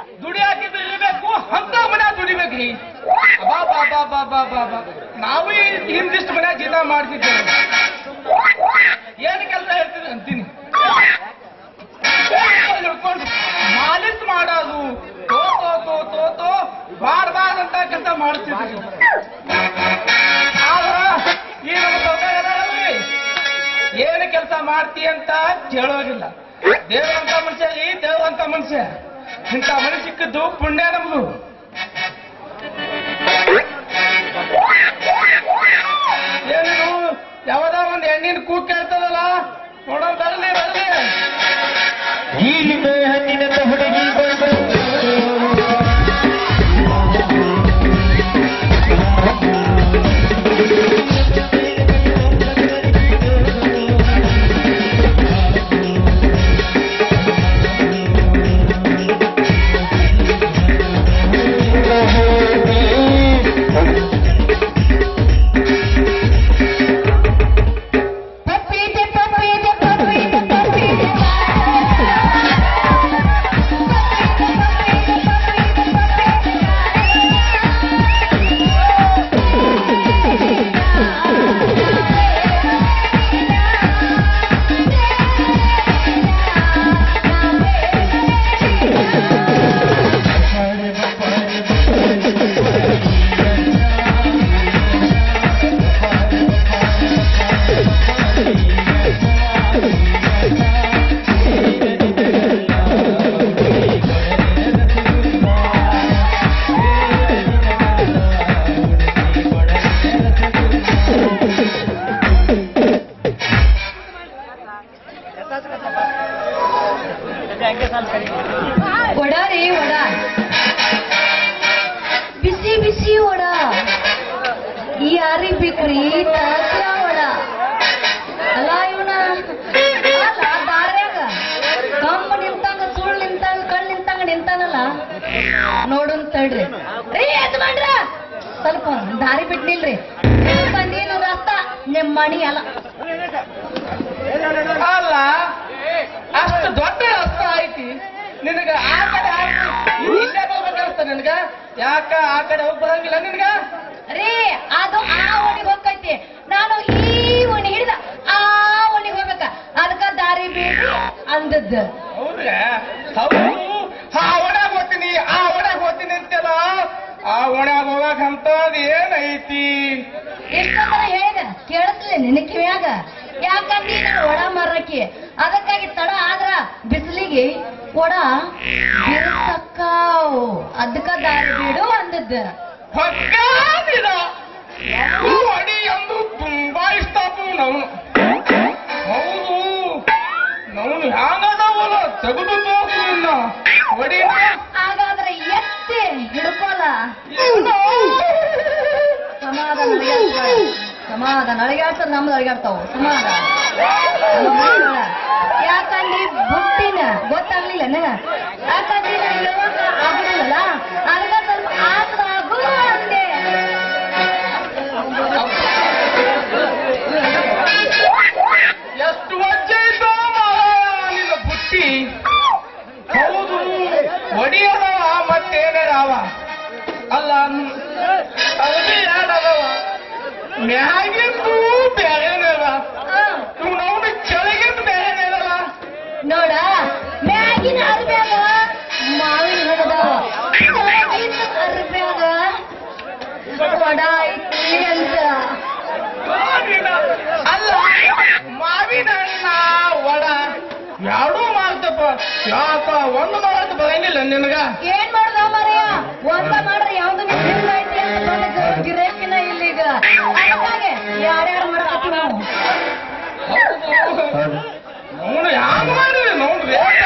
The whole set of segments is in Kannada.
ದುಡಿಯಾಕೆ ದುಡಿಬೇಕು ಅಂತ ಮನ್ಯಾಗ ದುಡಿಬೇಕ್ರಿ ಬಾ ಬಾ ಬಾ ಬಾ ಬಾ ಬಾ ಬಾ ನಾವು ಈ ಹಿಂದಿಷ್ಟು ಮನ್ಯಾಗ ಜೀವನ ಮಾಡ್ತಿದ್ದೇವೆ ಏನು ಕೆಲಸ ಹೇಳ್ತೀವಿ ಅಂತೀನಿ ಹಿಡ್ಕೊಂಡು ಮಾಲಿಶ್ ಮಾಡೋದು ತೋ ತೋ ತೋ ತೋ ತೋ ಬಾರ್ಬಾರ್ದಂತ ಕೆಲಸ ಮಾಡ್ತಿದ್ವಿ ಆದ್ರ ಈ ನಮ್ಮ ಸೌಕರ್ಯ ಇದಾರಲ್ರಿ, ಏನು ಕೆಲಸ ಮಾಡ್ತಿ ಅಂತ ಕೇಳೋದಿಲ್ಲ ದೇವ್ರಂತ ಮನುಷ್ಯ ಈ ದೇವ್ರಂತ ಮನುಷ್ಯ ಇಂಥ ಮನುಷ್ಯ ಸಿಕ್ಕಿದ್ದು ಪುಣ್ಯ ನಮ್ದು ಏನು ಯಾವ್ದ ಒಂದ್ ಹೆಣ್ಣಿನ ಕೂಗ್ ಕೇಳ್ತದಲ್ಲ ನೋಡೋಣ ಬರಲಿ ಬರಲಿ ಗೀಲಿಮೆ ಹಣ್ಣಿನಂತ ಹುಡುಗಿ ಬಂದು ಪಪ್ಪೀದೆ ಪಪ್ಪೀದೆ ಪಪ್ಪೀದೆ ಪಪ್ಪೀದೆ ವಡ ರೀ ವಡ ಬಿಸಿ ಬಿಸಿ ವಡ ಈ ಯಾರಿಗ್ ಬೇಕ್ರಿ ತಾಜಾ ವಡ ಅಲ್ಲ ಇವನ ಅಲ್ಲ ದಾರ್ಯಾಗ ಕಂಬ ನಿಂತಂಗ ಸುಳ್ಳು ನಿಂತಂಗ ಕಣ್ ನಿಂತಂಗ ನಿಂತಾನಲ್ಲ ನೋಡುನ್ ತಡ್ರಿ ರೀ ಯಜಮಾನ್ರ ಸ್ವಲ್ಪ ದಾರಿ ಬಿಟ್ ನಿಲ್ರಿ ಸ್ವಲ್ಪ ನೀನು ರಸ್ತ ನಿಮ್ ಮಣಿ ಅಲ್ಲ ಅಲ್ಲ ಅಷ್ಟು ದೊಡ್ಡ ರಸ್ತ ಐತಿ ನಿನಗ ಆ ಕಡೆ ಹಾಕಿ ಇಲ್ಲೇ ಬರ್ಬೇಕನ್ಸ್ತ ನಿನಗ ಯಾಕ ಆ ಕಡೆ ಹೋಗಿ ಬರಂಗಿಲ್ಲ ನಿನಗ ರೀ ಅದು ಆ ಓಣಿಗೆ ಹೋಗ್ತೈತಿ ನಾನು ಈ ಓಣಿ ಹಿಡಿದ ಆ ಓಣಿಗೆ ಹೋಗ್ಬೇಕ ಅದಕ್ಕ ದಾರಿ ಬೇಡಿ ಅಂದದ್ದು ಹೌದ್ರ ಹೌದು ಆ ಒಣಗ ಹೋಗ್ತೀನಿ ಆ ಒಣಗ ಹೋಗ್ತೀನಿ ಅಂತಲ್ಲ ಆ ಒಣಗ ಹೋಗಕ್ ಅಂತದ್ ಏನೈತಿ ಎಷ್ಟೊತ್ತರ ಹೇಳಿದ ಕೇಳಿಸ್ಲಿ ನಿನ್ನ ಕಿವ್ಯಾಗ ಯಾಕಂದ್ರೆ ನಾನು ಒಡ ಮಾರಕ್ಕೆ ಅದಕ್ಕಾಗಿ ತಡ ಆದ್ರ ಬಿಸಿಲಿಗೆ ಒಡ ಬಿರುಸಕ್ಕಾವು ಅದಕ್ಕ ದಾರಿ ಬಿಡು ಅಂದದ್ದು ಹೊಕ್ಕಾದಿದ ಅಡಿ ಎಂದು ತುಂಬಾ ಇಷ್ಟ ನಾವು ಹೌದು ನಾವು ಹ್ಯಾಂಗದವಲ್ಲ ತೆಗೆದು ಹೋಗು ನಿನ್ನ ಒಡಿನ ಹಾಗಾದ್ರೆ ಎತ್ತಿ ಹಿಡ್ಕೊಲ್ಲ ಸಮಾಧಾನ ಅಳಿಗಾಡ್ತಾವ ಸಮಾಧಾನ ಅಳಿಗಾಡ್ತಾರ ನಮ್ದು ಅಳಿಗಾಡ್ತಾವ ಸಮಾಧಾನ ಯಾಕಂದ್ರೆ ಬುಟ್ಟಿನ ಗೊತ್ತಾಗ್ಲಿಲ್ಲ ನಾ ಯಾಕಂದ್ರೆ ನಾನು ಇರುವಾಗ ಆಗ್ಲಿಲ್ಲಲ್ಲ ಅದಕ್ಕ ಸ್ವಲ್ಪ ಆದ್ರಾಗು ಅಂದೆ ಎಷ್ಟು ವಜ್ಜೆ ಇದ್ದ ನಿನ್ನ ಬುಟ್ಟಿ ಹೌದು ಒಡಿಯದವ ಮತ್ತೇನೇನವ ಅಲ್ಲ ಅವಧಿ ಯಾಡದವ ಮ್ಯಾಗಿಂದು ಬೇರೆನೇವ ಆ, ಇವ್ ನಾವು ಕೆಳಗಿಂದ ಬೇರೆನೇನಲ್ಲ ನೋಡ ಮ್ಯಾಗಿನ ಅರ್ಬ್ಯಾಗ ಮಾವಿನ ಹಣ್ಣದಾವ ಕೆಳಗಿನ ಅರ್ಬ್ಯಾಗ ವಡ ಐತಿ ಅಂತ ಮಾವಿನ ಅಲ್ಲ ಮಾವಿನ ಹಣ್ಣ ವಡ ಎರಡೂ ಮಾಡ್ತಪ್ಪ ಯಾಕ ಒಂದು ಮಾಡೋದು ಬರಂಗಿಲ್ಲ ನಿನಗ ಏನ್ ಮಾಡ್ದ ಮರೆಯ ಒಂದ ಮಾಡ್ರಿ ಯಾವ್ದು ನಿಮ್ ಐತಿ ಅಂತ ನನಗೆ ಗಿರಾಕಿನ ಇಲ್ಲೀಗ ಅದಕ್ಕಾಗಿ ಯಾರ್ಯಾರು ಮಾಡಕತ್ತಿ ನಾವು ಅವನು ಹ್ಯಾಂಗ ಮಾಡಿರಿ ನಾವು ರೇಟ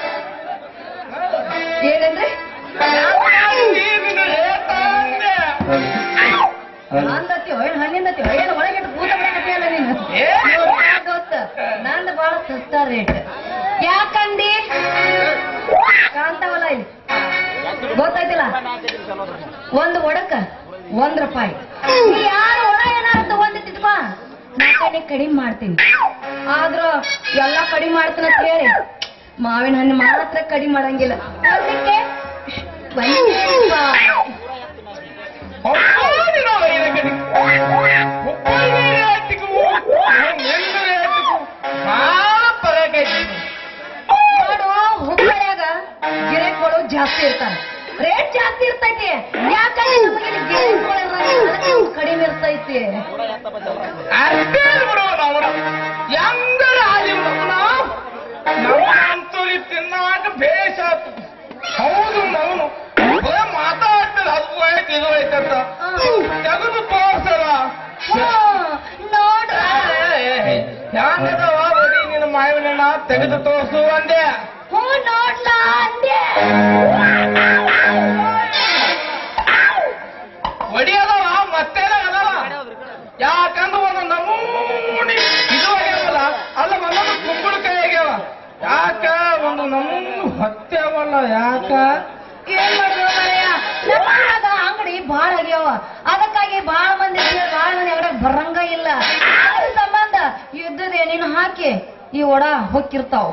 ಏನಂದ್ರಿ ಹ್ಯಾಂಗ್ ಮಾಡಿದಿ ನಿನ್ನ ರೇಟ ಅಂದೆ ನಂದತ್ತಿ ಏನ್ ಹಣ್ಣಿಂದತ್ತಿ ಏನು ಒಳಗೆ ಕೂತ ಮಾಡಕತ್ತಿಯಲ್ಲ ನೀನು ಏ? ಗೊತ್ತ ನಂದು ಬಹಳ ಸಸ್ತ ರೇಟ್ ಯಾಕಂದಿ ಕಾಂತಾವಲ್ಲ ಇಲ್ಲಿ ಗೊತ್ತಾಯ್ತಿಲ್ಲ ಒಂದು ಒಡಕ ಒಂದ್ ರೂಪಾಯಿ ನೀ ಯಾರು ಒಡ ಏನಾರು ತಗೊಂಡಿತ್ತಿದ್ವಾ ನಾಲ್ಕನೇ ಕಡಿಮೆ ಮಾಡ್ತೀನಿ ಆದ್ರ ಎಲ್ಲ ಕಡಿಮೆ ಮಾಡ್ತೀನಿ ಅಂತ ಹೇಳಿ ಮಾವಿನ ಹಣ್ಣು ಮಾತ್ರ ಕಡಿಮೆ ಮಾಡಂಗಿಲ್ಲ ಅದಕ್ಕೆ ಬಂದಿಪ್ಪ. ಒಬ್ಬನಿನ ವೈರಗಡಿ ಒಬ್ಬನೇ ರೇಟಿಗೂ ನಿನ್ನ ರೇಟಿಗೂ ಭಾಳ ಪರಕ ಐತಿ ನೋಡು ಹುಬ್ಬಳ್ಳಿಯಾಗ ಗಿರಾಕಿಗಳು ಜಾಸ್ತಿ ಇರ್ತಾರ ರೇಟ್ ಜಾಸ್ತಿ ಇರ್ತೈತಿ ಯಾಕಂದ್ರೆ ನಮಗೆ ಇಲ್ಲಿ ಗಿರಾಕಿಗಳು ಇರಂಗಿಲ್ಲ, ಅದಕ್ಕೆ ಇವ್ರು ಕಡಿಮೆ ಇರ್ತೈತಿ ಅಷ್ಟೇ ಬಿಡು ನಾವು ಹೆಂಗರ ಆಗಿ ನಾವು ನಮ್ಮಂತೂ ತಿನ್ನಾಕ ಬೇಷ ಆತು. ಹೌದು ನಾವು ಮಾತಾಡ್ತಾರೆ ಅದು ಐತೆ ಇದು ಐತೆ ಅಂತ ತೆಗೆದು ತೋರ್ಸಲ್ಲ ಹ್ಮ್, ನೋಡ್ರ ಹೆಂಗದವ ಬರೀ ನಿನ್ನ ಮಾವಿನ ತೆಗೆದು ತೋರ್ಸು ಅಂದೆ ಹ್ಞೂ ನೋಡ್ಲಾ ಅಂದೆ ಒಡಿಯದವ ಮತ್ತೆ ಅದಲ್ಲ ಯಾಕಂದ್ರೆ ಒಂದು ನಮೂನಿ ಇದು ಆಗ್ಯಾವಲ್ಲ ಅಲ್ಲ ಒಂದೊಂದು ಕುಂಬಳಕಾಯಿ ಆಗ್ಯಾವ ಯಾಕ ಒಂದು ನಮೂನಿ ಹೊತ್ಯಾವಲ್ಲ ಯಾಕ ಏನ್ ಮಾಡ್ರು ಮಾರಾಯ? ನಮ್ಮ ಊರಾಗ ಅಂಗಡಿ ಬಾಳ ಆಗ್ಯಾವ ಅದಕ್ಕಾಗಿ ಬಾಳ ಮಂದಿ ಇದ್ರೆ ಬಾಳ ಮಂದಿ ಅಂಗಡಿಯಾಗ ಬರಂಗ ಇಲ್ಲ ಅದ್ರ ಸಂಬಂಧ ಯುದ್ಧದ ನೀನು ಹಾಕಿ ಈ ಒಡ ಹೊಕ್ಕಿರ್ತಾವ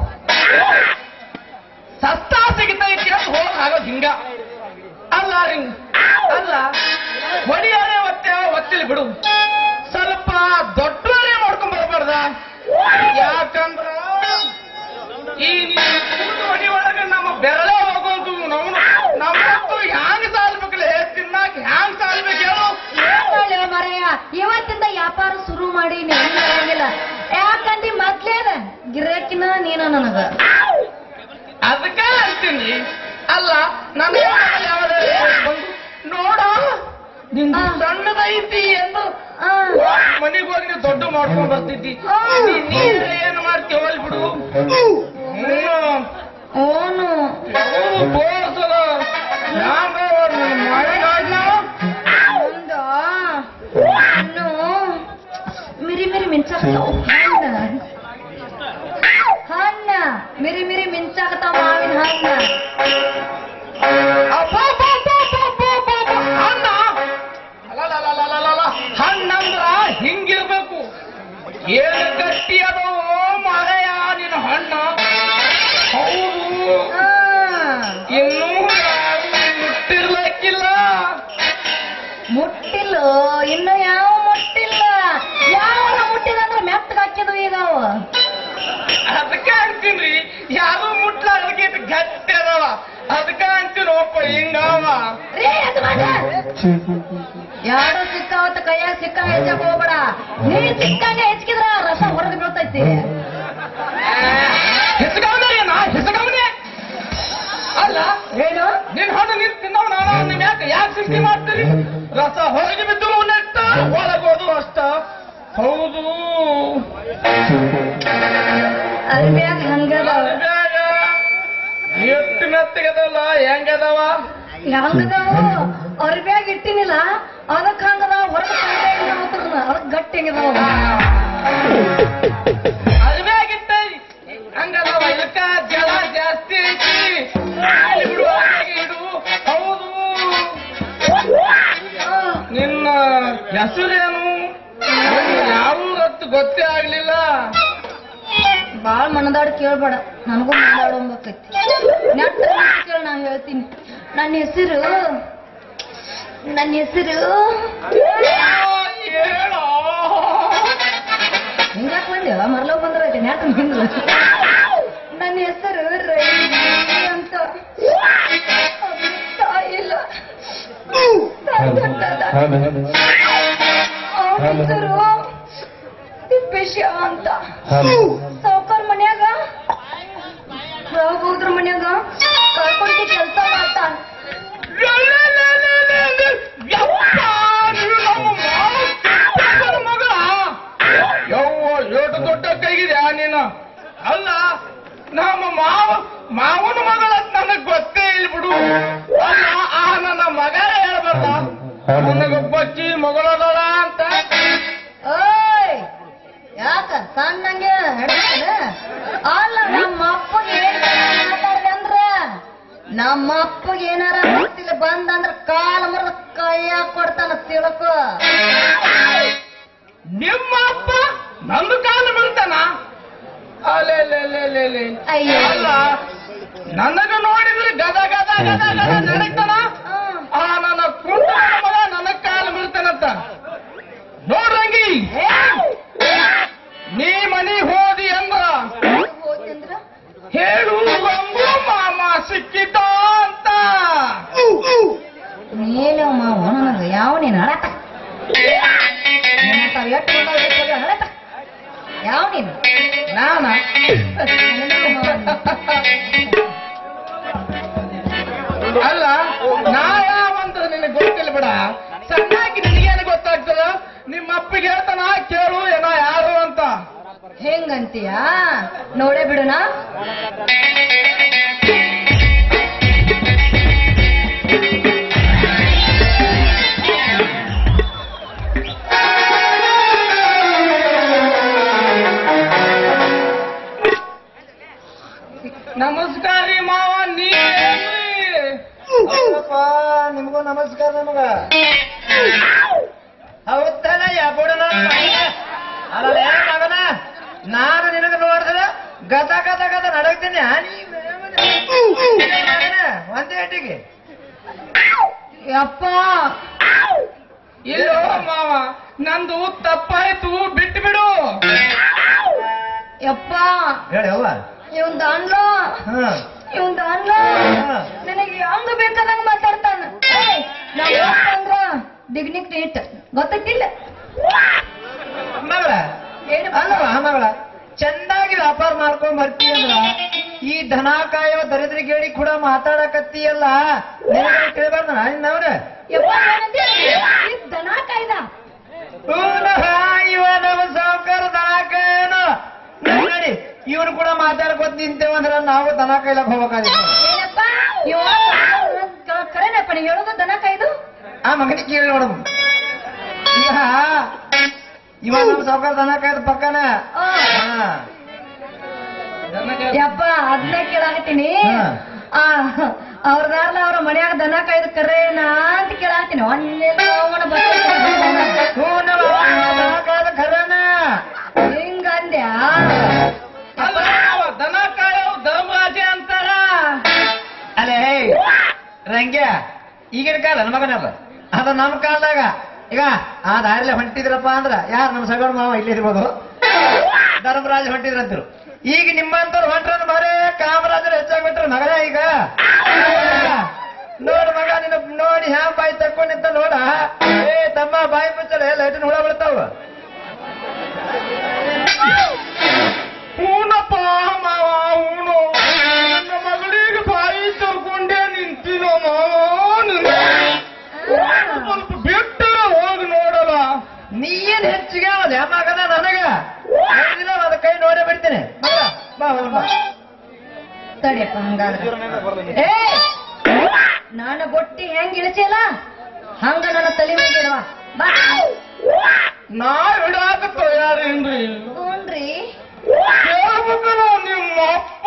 ಸತ್ತ ಸಿಗಿತೈತಿ ಅಂತ ಹೋಗ್ ಆಗೋದು ಹಿಂಗ ಅಲ್ಲ ಹಿಂಗ ಅಲ್ಲ ಒಡಿಯಾರೆ ಒತ್ತೆ ಒತ್ತಿಲಿ ಬಿಡು ಸ್ವಲ್ಪ ದೊಡ್ಡವರೇ ಮಾಡ್ಕೊಂಡ್ ಬರಬಾರ್ದ ಯಾಕಂದ್ರ ಈ ಕೂತು ಒಡಿ ಒಳಗ ನಮ್ಮ ಬೆರಳೆ ಹೋಗೋದು ನಾವು ನಮ್ಮಂತೂ ಹ್ಯಾಂಗ ಸಾಲ್ಬೇಕಲ್ಲ ತಿನ್ನಾಕ ಹ್ಯಾಂಗ ಸಾಲ್ಬೇಕು ಹೇಳು ಏನ್ ಮಾಡ್ಲಿ ಮಾರಾಯ ಇವತ್ತಿಂದ ವ್ಯಾಪಾರ ಶುರು ಮಾಡಿ ನೀಗಿಲ್ಲ ಯಾಕಂದಿ ಮೊದ್ಲೇನ ಗಿರಾಕಿನ ನೀನ ನನಗ ಅದಕ್ಕ ಅಂತೀನಿ ಅಲ್ಲ ನನ್ನ ಯಾವ್ದಾರ ಬಂದು ನೋಡ ನಿಂದು ಆ. ಸಣ್ಣದೈತಿ ಎಂದು ಆ, ಮನೆಗೆ ಹೋಗಿ ನೀನ್ ದೊಡ್ಡ ಮಾಡ್ಕೊಂಡ್ ಬರ್ತಿದ್ದಿ ಆ. ನೀ- ನೀನ್ ಏನ್ ಮಾಡ್ತೀವಿ ಹೋಲ್ ಬಿಡು ಹ್ಮ್. ಓನು ಯಾವ್ದು ಬೋಸದ ಯಾವ ನನ್ನ ಮಳೆಗಾಡ್ನ ಮುಂದ ಇನ್ನು ಮಿರಿ ಮಿರಿ ಮಿಂಚಾಕತ್ತಾವ ಹಣ್ಣ ಹಣ್ಣ ಮಿರಿ ಮಿರಿ ಮಿಂಚಾಕತ್ತಾವ ಮಾವಿನ ಹಣ್ಣ ಅಬ್ಬಬ್ಬಬ್ಬಬ್ಬಬ್ಬಬ್ಬ. ಹಣ್ಣ ಅಲಲಲಲಲಲ. ಹಣ್ಣಂದ್ರ ಹಿಂಗಿರ್ಬೇಕು ಏನು ಗಟ್ಟಿ ಅದೋ ಮರೆಯ ನಿನ್ನ ಹಣ್ಣ ಹೌದು ಆ, ಇನ್ನೂ ಮುಟ್ಟಿರ್ಲಕ್ಕಿಲ್ಲ ಮುಟ್ಟಿಲ್ಲ ಇನ್ನು ಯಾವ ಮುಟ್ಟಿಲ್ಲ ಯಾವ ಮುಟ್ಟಿಲ್ಲ ಅಂದ್ರೆ ಮೆತ್ತಗೆ ಹಾಕಿದ್ವು ಈಗ ಅವ ಅದಕ್ಕ ಅಂತೀನ್ರಿ ಯಾರು ಮುಟ್ಲಾರ್ದಕ್ಕೆ ಇಷ್ಟ್ ಗಟ್ಟಿ ಅದಾವ ಅದಕ್ಕ ಅಂತೀನಿ ಒಪ್ಪ ಹಿಂಗಾವ ರೇ ಅದು ಮಾಡ ಯಾರು ಸಿಕ್ಕಾವತ್ತ ಕೈಯಾಗ ಸಿಕ್ಕ ಹೆಚ್ಚಕ್ ಹೋಗ್ಬೇಡ ನೀ ಸಿಕ್ಕಂಗೆ ಹೆಚ್ಚಿದ್ರ ರಸ ಹೊರಗೆ ಬೀಳ್ತೈತಿ ಹೆಸಗವನೇ ನಾ ಹೆಸಗವನೇ ಅಲ್ಲ ಏನು ನಿನ್ ಹಣ್ಣು ನಿನ್ ತಿನ್ನವ ನಾನು ನಿಮ್ ಯಾಕೆ ಯಾಕೆ ಸೃಷ್ಟಿ ಮಾಡ್ತೀರಿ ರಸ ಹೊರಗೆ ಬಿದ್ದು ನೆಟ್ಟ ಒಳಗೋದು ಅಷ್ಟ ಹೌದು ಅರ್ಬ್ಯಾಗ ಹಂಗದಾವ ಅದ್ರಾಗ ಎಷ್ಟು ಮೆತ್ತಗದಲ್ಲ ಹೆಂಗದವ ಹೆಂಗದಾವ ಅರ್ಬ್ಯಾಗ ಇಟ್ಟಿನಿಲ್ಲ ಅದಕ್ಕೆ ಹಂಗದಾವ ಹೊರಗೆ ಅದಕ್ಕೆ ಗಟ್ಟಿ ಹೆಂಗದಾವ ಅದ್ರಾಗಿಟ್ಟ ಹಂಗದವ ಇದಕ್ಕ ಜಲ ಜಾಸ್ತಿ ಐತಿ ಅಲ್ಲಿ ಬಿಡು ಅದ್ರಾಗೆ ಇಡು ಹೌದು ನಿನ್ನ ಹೆಸರೇನು ಯಾವ ರತ್ತು ಗೊತ್ತೇ ಆಗ್ಲಿಲ್ಲ ಬಾಳ ಮನದಾಡ್ ಕೇಳ್ಬೇಡ ನನಗೂ ಮನದಾಡೋಂಬಕೈತಿ ನೆಟ್ಟ ಕೇಳ ನಾ ಹೇಳ್ತೀನಿ ನನ್ನ ಹೆಸರು ನನ್ನ ಹೆಸರು ಹೇಳೋ ಹಿಂಗ್ಯಾಕ್ ಬಂದೆ ಮರ್ಲೋ ಬಂದ್ರೈತಿ ನೆಟ್ ಹಿಂಗ ನನ್ನ ಹೆಸರು ರೈಲಿ ಅಂತ ತಾಯಿಲ್ಲ ತಾಯಿ ಗಂಟದ. ಅವ್ನ್ ಹೆಸರು ತಿಪ್ಪೇಶ ಅಂತ ಸಾವುಕಾರ ಮನ್ಯಾಗ ಹೋದ್ರ ಮನ್ಯಾಗ ಕಳ್ಕೊಂಡಿ ಕೆಲಸ ಮಾಡ್ತಾನ ಮಗಳ ಯವ್ವ ಏಟು ದೊಡ್ಡ ಕೈಗಿದೆ ನೀನು ಅಲ್ಲ ನಮ್ಮ ಮಾವ ಮಾವನ ಮಗಳ ನನಗ್ ಗೊತ್ತೇ ಇಲ್ಲ ಬಿಡು ಅಲ್ಲ ಆ ನನ್ನ ಮಗ ಹೇಳ್ಬಾರ್ದ ನನಗೊಬ್ಬಕ್ಕಿ ಮಗಳದಳ ಅಂತ ಓಯ್ ಯಾಕ ಸಣ್ಣಂಗೆ ಹಿಡ್ದಾನ? ಅಲ್ಲ ನಮ್ಮ ಅಪ್ಪಗೆ ಏನ್ ಮಾತಾಡ್ದೆ ಅಂದ್ರ ನಮ್ಮ ಅಪ್ಪಗೆ ಏನಾರ ಗೊತ್ತಿಲ್ಲ ಬಂದಂದ್ರ ಕಾಲ ಮುರಿದ ಕೈಯಾಗ ಕೊಡ್ತಾನ ತಿಳ್ಕೊ ನಿಮ್ಮ ಅಪ್ಪ ನನ್ನ ಕಾಲ ಬೀಳ್ತಾನ ಅಲೆ ಅಯ್ಯೋ. ಅಲ್ಲ ನನಗ ನೋಡಿದ್ರೆ ಗದ ಗದ ಗದ ಗದ ನಡಕ್ತಾನ ಆ ನನ್ನ ಕುಂಟ ಮಗ ನನ್ನ ಕಾಲು ಬೀಳ್ತಾನಂತ ನೋಡ್ರಂಗಿ ನೀ ಮನಿ ಹೋದಿ ಅಂದ್ರ ಹೋಯ್ತಂದ್ರ ಹೇಳು ರಂಗು ಮಾಮ ಸಿಕ್ಕಿತ ಅಂತ ಮೇಲೆ ಮಾವ ನನಗೆ ಯಾವ ನೀನು ಹಳತ ಹಳತ ಯಾವ ನೀನು ನಾನ ಅಲ್ಲ ನಾ ಯಾವಂತ ನಿನಗೆ ಗೊತ್ತಿಲ್ಲ ಬಿಡ ಸಣ್ಣಾಗಿ ನಿನಗೇನು ಗೊತ್ತಾಗ್ತದ ನಿಮ್ಮ ಅಪ್ಪಿಗೆ ಹೇಳ್ತಾನ ಕೇಳು ಏನೋ ಯಾರು ಅಂತ ಹೆಂಗಂತೀಯ ನೋಡೇ ಬಿಡುನ ನಮಸ್ಕಾರಿ ಮಾವ ನೀ ನಿಮಗೂ ನಮಸ್ಕಾರ ನಮಗ ಹೌದಲ್ಲ ಯಾಬೋಡನ ಅಲ್ಲ ಮಗನ ನಾನು ನಿನಗ ನೋಡಿದ್ರೆ ಗದ ಗದ ಗದ ನಡಗ್ತೀನಿ ಒಂದೇ ಅಟ್ಟಿಗೆ ಯಪ್ಪ ಇಲ್ಲೋ ಮಾವ ನಂದು ತಪ್ಪಾಯ್ತು ಬಿಟ್ಟು ಬಿಡು ಯಪ್ಪ ಹೇಳಿ ಅವ್ವ ಇವಂದ ಅಣ್ಣ ಹಾ ಇವಂದ ಅಣ್ಣ ಹಾ. ನನಗೆ ಹಂಗ ಬೇಕಾದಂಗ ಮಾತಾಡ್ತಾನ ಏಯ್, ನಾವ್ ಯಪ್ಪ ಅಂದ್ರ ಡಿಗ್ನಿಟಿ ಗೊತ್ತಾಗಿಲ್ಲ ಮಗಳ ಏನು ಅಲ್ಲವ ಮಗಳ ಚೆನ್ನಾಗಿ ವ್ಯಾಪಾರ ಮಾಡ್ಕೊಂಡ್ ಬರ್ತೀಯ ಅಂದ್ರ ಈ ದನ ಕಾಯೋ ದರಿದ್ರ ಗೇಡಿ ಕೂಡ ಮಾತಾಡಕತ್ತೀಯಲ್ಲ ನಿನಗೆ ಕೇಳಬಾರ್ದ ನವ್ರ ಯಪ್ಪ ಏನಂತೀಯ? ಇದ್ ದನ ಕಾಯ್ದ ಇವ ನಮ್ಮ ಸಾವುಕಾರ ದನ ಕಾಯನು ನೋಡಿ ಇವನು ಕೂಡ ಮಾತಾಡ್ಕೊತ ನಿಂತೇವಂದ್ರ ನಾವು ದನ ಕಾಯ್ಲಕ್ ಹೋಗ್ಬೇಕಾಗಿತ್ತು ಏನಪ್ಪ ಇವ ಕ- ಕರೆನಪ್ಪ ನೀವು ಹೇಳೋದು ದನ ಕಾಯ್ದು ಆ ಮಗನಿಗೆ ಕೇಳಿ ನೋಡಮ್ ಈಗ ಇವ ನಮ್ಮ ಸಾವುಕಾರ ದನ ಕಾಯ್ದ ಪಕ್ಕನ ಆ, ಹಾ ಯಪ್ಪ ಅದನ್ನ ಕೇಳಾಕತ್ತೀನಿ ಹಾ. ಆ ಅವ್ರದಾರ್ಲ ಅವ್ರ ಮನ್ಯಾಗ ದನ ಕಾಯ್ದು ಕರೇನಾ ಅಂತ ಕೇಳಾಕತ್ತೀನಿ ಒಂದೆಲ್ಲ ಅವನ ಹ್ಞೂ ನಮ್ಮ ದನ ಕಾಯ್ದ ಖರೇನ ಹಿಂಗಂದ್ಯಾ ಅಲ್ಲ ಮಾವ, ದನ ಕಾಯೋ ಧರ್ಮರಾಜ ಅಂತಾರ ಅಲ್ಲೇ ಹೇ ರಂಗ್ಯ ಈಗಿನ ಕಾಲ ನನ್ನ ಮಗನಲ್ಲ ಅದು ನಮ್ಮ ಕಾಲದಾಗ ಈಗ ಆ ದಾರಿಲೆ ಹೊಂಟಿದ್ರಪ್ಪ ಅಂದ್ರ ಯಾರು ನಮ್ಮ ಸಗಣ ಮಾವ ಇಲ್ಲೇ ಇರ್ಬೋದು ಧರ್ಮರಾಜ ಹೊಂಟಿದ್ರಂತರು ಈಗ ನಿಮ್ಮಂತವ್ರು ಹೊಂಟ್ರಂದ್ರ ಬರೇ ಕಾಮರಾಜರು ಹೆಚ್ಚಾಗ್ಬಿಟ್ರ ಮಗನೇ ಈಗ ನೋಡ್ ಮಗ ನಿನ್ನ ನೋಡಿ ಹ್ಯಾಂಗ ಬಾಯಿ ತಕ್ಕೊಂಡ್ ನಿಂತ ನೋಡ ಏ ತಮ್ಮ ಬಾಯಿ ಮುಚ್ಚಲೆ ಲೈಟಿನ ಹುಳ ಬಿಡ್ತಾವ ಹೂನಪ್ಪ ಮಾವ ಹೂನು ನನ್ನ ಮಗಳಿಗೆ ಬಾಯಿ ತರ್ಕೊಂಡೇ ನಿಂತಿನೋ ಮಾವ ನಿನ್ನ. ಸ್ವಲ್ಪ ಬಿಟ್ಟರೆ ಹೋಗಿ ನೋಡಲ್ಲ ನೀ ಏನ್ ಹೆಚ್ಚಿಗೆ ಅವದ ಮಗನ ನನಗ ನೋಡಿದಿಲ್ಲ ಅದ ಕೈ ನೋಡೇ ಬಿಡ್ತೇನೆ ಮಗ, ಬಾ ಹೋಗೋಣ ಬಾ. ತಡಿಯಪ್ಪ ಹಂಗಾದ್ರೆ ಏ ನಾನು ಬೊಟ್ಟಿ ಹೆಂಗ್ ಇಳಿಸಿಲ್ಲ ಹಂಗ ನನ್ನ ತಲೆ ಮೇಲೆ ಇಡವ ಬಾ ನಾ ಇಡಾಕ ತಯಾರೇನ್ರಿ ಹ್ಞೂನ್ರಿ ಕೇಳ್ಬೇಕಲ್ಲ ನಿಮ್ಮ ಅಪ್ಪ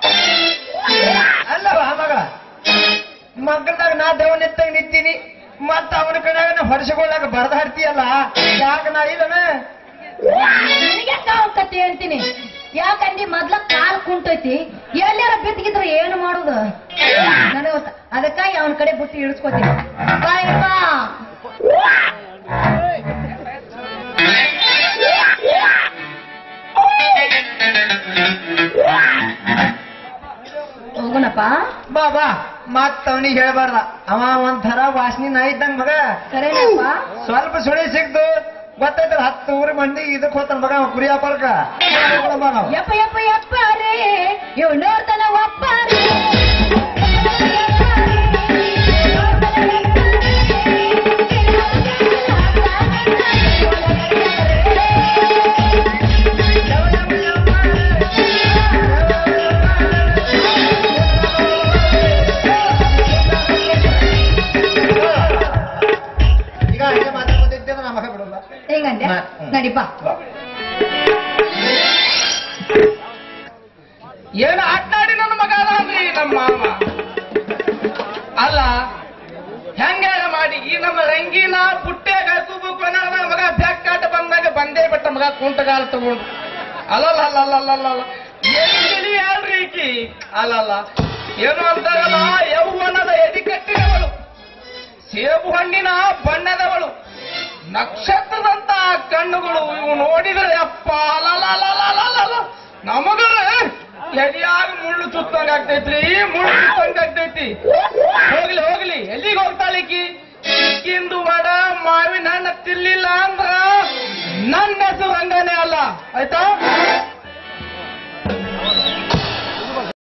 ಅಲ್ಲವ ಮಗ ಮಕ್ಕಳದಾಗ ನಾ ದೇವ ನಿತ್ತಾಗ ನಿಂತೀನಿ ಮತ್ತ ಅವನ ಕಡೆಯಾಗ ಹೊರಸಿಕೊಳ್ಳಾಕ ಬರದ ಹಾಡ್ತೀಯಲ್ಲ ಯಾಕ ನಾ ಇಲ್ಲನ ನಿನಗೆ ಕಾವು ಕತ್ತಿ ಹೇಳ್ತೀನಿ ಯಾಕಂದಿ ಮೊದ್ಲ ಕಾಲ್ ಕುಂಟೈತಿ ಎಲ್ಲಾರ ಬಿದ್ದಿಗಿದ್ರೆ ಏನು ಮಾಡುದು ನನಗೆ ಗೊತ್ತ ಅದಕ್ಕಾಗಿ ಅವನ ಕಡೆ ಬಿಟ್ಟು ಇಳಿಸ್ಕೊತೀನಿ ಬಾಯಪ್ಪ ಹೋಗೋಣಪ್ಪ ಬಾ ಬಾ ಮತ್ತ ಅವನಿಗೆ ಹೇಳ್ಬಾರ್ದ ಅವ ಒಂಥರ ವಾಸನಿ ನಾ ಇದ್ದಂಗ ಮಗ ಕರೇನಪ್ಪ ಸ್ವಲ್ಪ ಸುಳಿ ಸಿಕ್ತು ಗೊತ್ತೈತಲ್ಲ ಹತ್ತು ಊರ ಮಂದಿ ಇದಕ್ ಹೋತಾನ ಮಗ ಅವ ಕುರಿ ವ್ಯಾಪಾರಕ್ಕ ಬಾ ನಾವು. ಯಪ್ಪ ಯಪ್ಪ ಯಪ್ಪ ರೇ ಇವ್ ನೋಡ್ತಾನ ಒಪ್ಪ ರೇ. ಈಗ ಹಂಗೆ ಮಾತಾಡ್ಕೊತಿದ್ದೆ ನಾ ಮಗ ಬಿಡಲ್ಲ ಹೆಂಗಂದೆ ನಾ- ಹ್ಮ್. ನಡಿಪ ಏನು ಆಟಾಡಿ ನನ್ನ ಮಗ ಅದಾನ್ರಿ ನಮ್ಮ ಮಾವ ಅಲ್ಲ ಹೆಂಗಾರ ಮಾಡಿ ಈ ನಮ್ಮ ರಂಗಿನ ಪುಟ್ಟ್ಯಾಗ ತೂಬುಕ್ ನನ್ನ ಮಗ ಬೆಕ್ಕಾಟ ಬಂದಾಗ ಬಂದೇ ಬಿಟ್ಟ ಮಗ ಕುಂಟಗಾಲ ತಗೊಂಡು ಅಲ್ಲಲ್ಲ ಅಲ್ಲಲ್ಲ ಅಲ್ಲಲ್ಲ ಏನು ತಲಿ ಹೇಳ್ರಿ ಈಕಿ ಅಲ್ಲಲ್ಲ ಏನು ಅಂತಾರಲ್ಲ ಯೌವನದ ಎದಿಕಟ್ಟಿನವಳು ಸೇಬು ಹಣ್ಣಿನ ಬಣ್ಣದವಳು ನಕ್ಷತ್ರದಂತ ಕಣ್ಣುಗಳು ಇವು ನೋಡಿದ್ರೆ ಅಪ್ಪ ಲಲಲಲಲಲಲ. ನಮಗಳ ಎದಿಯಾಗ ಮುಳ್ಳು ಚುತ್ತಂಗ ಆಗ್ತೈತ್ರಿ ಮುಳ್ಳು ಚುತ್ತಂಗ ಆಗ್ತೈತಿ ಹೋಗ್ಲಿ ಹೋಗ್ಲಿ ಎಲ್ಲಿಗೆ ಹೋಗ್ತಾಳಿಕಿ ಇಕ್ಕಿಂದು ವಡ ಮಾವಿನ ಹಣ್ಣು ತಿನ್ಲಿಲ್ಲ ಅಂದ್ರ ನನ್ನ ಹೆಸರು ರಂಗನೇ ಅಲ್ಲ ಆಯ್ತಾ